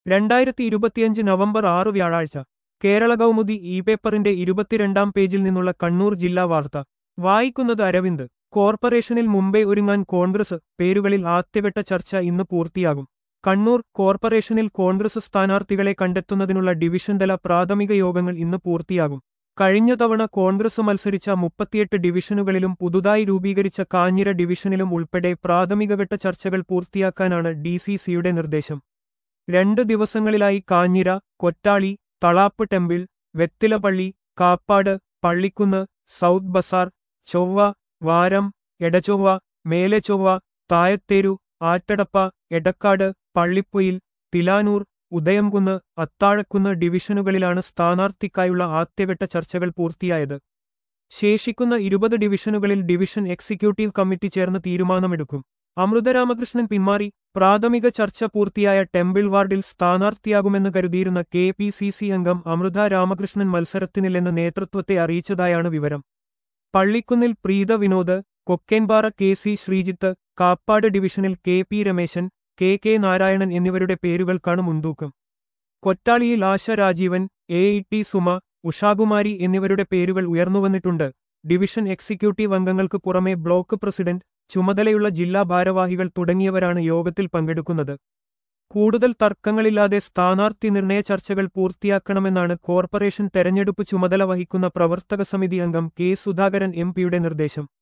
രണ്ടായിരത്തി ഇരുപത്തിയഞ്ച് നവംബർ ആറ് വ്യാഴാഴ്ച കേരള കൗമുദി ഇ പേപ്പറിന്റെ ഇരുപത്തിരണ്ടാം പേജിൽ നിന്നുള്ള കണ്ണൂർ ജില്ലാ വാർത്ത വായിക്കുന്നത് അരവിന്ദ് കോർപ്പറേഷനിൽ മുമ്പേ ഒരുങ്ങാൻ കോൺഗ്രസ് പേരുകളിൽ ആദ്യവട്ട ചർച്ച ഇന്ന് പൂർത്തിയാകും കണ്ണൂർ കോർപ്പറേഷനിൽ കോൺഗ്രസ് സ്ഥാനാർത്ഥികളെ കണ്ടെത്തുന്നതിനുള്ള ഡിവിഷൻ തല പ്രാഥമിക യോഗങ്ങൾ ഇന്ന് പൂർത്തിയാകും കഴിഞ്ഞ തവണ കോൺഗ്രസ് മത്സരിച്ച മുപ്പത്തിയെട്ട് ഡിവിഷനുകളിലും പുതുതായി രൂപീകരിച്ച കാഞ്ഞിര ഡിവിഷനിലും ഉൾപ്പെടെ പ്രാഥമികഘട്ട ചർച്ചകൾ പൂർത്തിയാക്കാനാണ് ഡി സി സിയുടെ നിർദ്ദേശം രണ്ട് ദിവസങ്ങളിലായി കാഞ്ഞിര കൊറ്റാളി തളാപ്പ് ടെമ്പിൾ വെത്തിലപള്ളി കാപ്പാട് പള്ളിക്കുന്ന് സൗത്ത് ബസാർ ചൊവ്വ വാരം എടചൊവ്വ മേലെചൊവ്വ തായത്തേരു ആറ്റടപ്പ എടക്കാട് പള്ളിപ്പൊയിൽ തിലാനൂർ ഉദയംകുന്ന് അത്താഴക്കുന്ന് ഡിവിഷനുകളിലാണ് സ്ഥാനാർത്ഥിക്കായുള്ള ആദ്യഘട്ട ചർച്ചകൾ പൂർത്തിയായത് ശേഷിക്കുന്ന ഇരുപത് ഡിവിഷനുകളിൽ ഡിവിഷൻ എക്സിക്യൂട്ടീവ് കമ്മിറ്റി ചേർന്ന് തീരുമാനമെടുക്കും അമൃതരാമകൃഷ്ണൻ പിന്മാറി പ്രാഥമിക ചർച്ച പൂർത്തിയായ ടെമ്പിൾ വാർഡിൽ സ്ഥാനാർത്ഥിയാകുമെന്ന് കരുതിയിരുന്ന കെ പി സി സി അംഗം അമൃത രാമകൃഷ്ണൻ മത്സരത്തിനില്ലെന്ന് നേതൃത്വത്തെ അറിയിച്ചതായാണ് വിവരം പള്ളിക്കുന്നിൽ പ്രീത വിനോദ് കൊക്കേൻപാറ കെ സി ശ്രീജിത്ത് കാപ്പാട് ഡിവിഷനിൽ K P Rameshan K K Narayanan എന്നിവരുടെ പേരുകൾക്കാണ് മുൻതൂക്കം കൊറ്റാളിയിൽ Asha Rajeevan A E T Suma Ushakumari എന്നിവരുടെ പേരുകൾ ഉയർന്നുവന്നിട്ടുണ്ട് ഡിവിഷൻ എക്സിക്യൂട്ടീവ് അംഗങ്ങൾക്ക് പുറമെ ബ്ലോക്ക് പ്രസിഡന്റ് ചുമതലയുള്ള ജില്ലാ ഭാരവാഹികൾ തുടങ്ങിയവരാണ് യോഗത്തിൽ പങ്കെടുക്കുന്നത് കൂടുതൽ തർക്കങ്ങളില്ലാതെ സ്ഥാനാർത്ഥി നിർണയ ചർച്ചകൾ പൂർത്തിയാക്കണമെന്നാണ് കോർപ്പറേഷൻ തെരഞ്ഞെടുപ്പ് ചുമതല വഹിക്കുന്ന പ്രവർത്തക സമിതി അംഗം കെ സുധാകരൻ എം പിയുടെ നിർദ്ദേശം